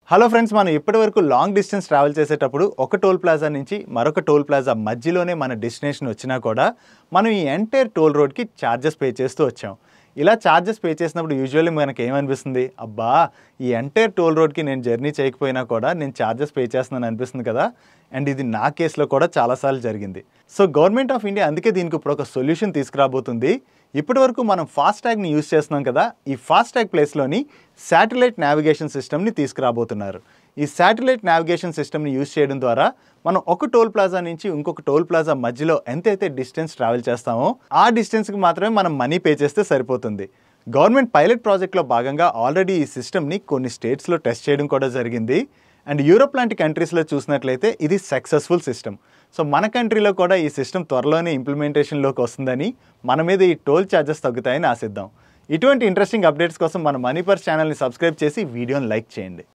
hello friends మనం ఇప్పటివరకు long distance travel చేసేటప్పుడు ఒక టోల్ ప్లాజా నుంచి మరొక టోల్ ప్లాజా మధ్యలోనే మన డెస్టినేషన్ వచ్చినా కూడా మనం ఈ ఎంటైర్ టోల్ రోడ్కి ఛార్జెస్ పే చేస్తూ వచ్చాం ఇలా ఛార్జెస్ పే చేసినప్పుడు యూజువల్లీ మనకి ఏమనిపిస్తుంది అబ్బా ఈ ఎంటైర్ టోల్ రోడ్కి నేను జర్నీ చేయకపోయినా కూడా నేను ఛార్జెస్ పే చేస్తున్నాను అనిపిస్తుంది కదా అండ్ ఇది నా కేసులో కూడా చాలాసార్లు జరిగింది సో గవర్నమెంట్ ఆఫ్ ఇండియా అందుకే దీనికి ఇప్పుడు ఒక సొల్యూషన్ తీసుకురాబోతుంది ఇప్పటి వరకు మనం ఫాస్టాగ్ని యూజ్ చేస్తున్నాం కదా ఈ ఫాస్టాగ్ ప్లేస్లోని శాటిలైట్ నావిగేషన్ సిస్టమ్ని తీసుకురాబోతున్నారు ఈ శాటిలైట్ నావిగేషన్ సిస్టమ్ని యూజ్ చేయడం ద్వారా మనం ఒక టోల్ ప్లాజా నుంచి ఇంకొక టోల్ ప్లాజా మధ్యలో ఎంతైతే డిస్టెన్స్ ట్రావెల్ చేస్తామో ఆ డిస్టెన్స్కి మాత్రమే మనం మనీ పే చేస్తే సరిపోతుంది గవర్నమెంట్ పైలట్ ప్రాజెక్ట్లో భాగంగా ఆల్రెడీ ఈ సిస్టమ్ని కొన్ని స్టేట్స్లో టెస్ట్ చేయడం కూడా జరిగింది అండ్ యూరోప్ లాంటి కంట్రీస్లో చూసినట్లయితే ఇది సక్సెస్ఫుల్ సిస్టమ్ సో మన కంట్రీలో కూడా ఈ సిస్టమ్ త్వరలోనే ఇంప్లిమెంటేషన్లోకి వస్తుందని మన మీద ఈ టోల్ ఛార్జెస్ తగ్గుతాయని ఆశిద్దాం ఇటువంటి ఇంట్రెస్టింగ్ అప్డేట్స్ కోసం మన మనీ పర్స్ ఛానల్ని సబ్స్క్రైబ్ చేసి వీడియోని లైక్ చేయండి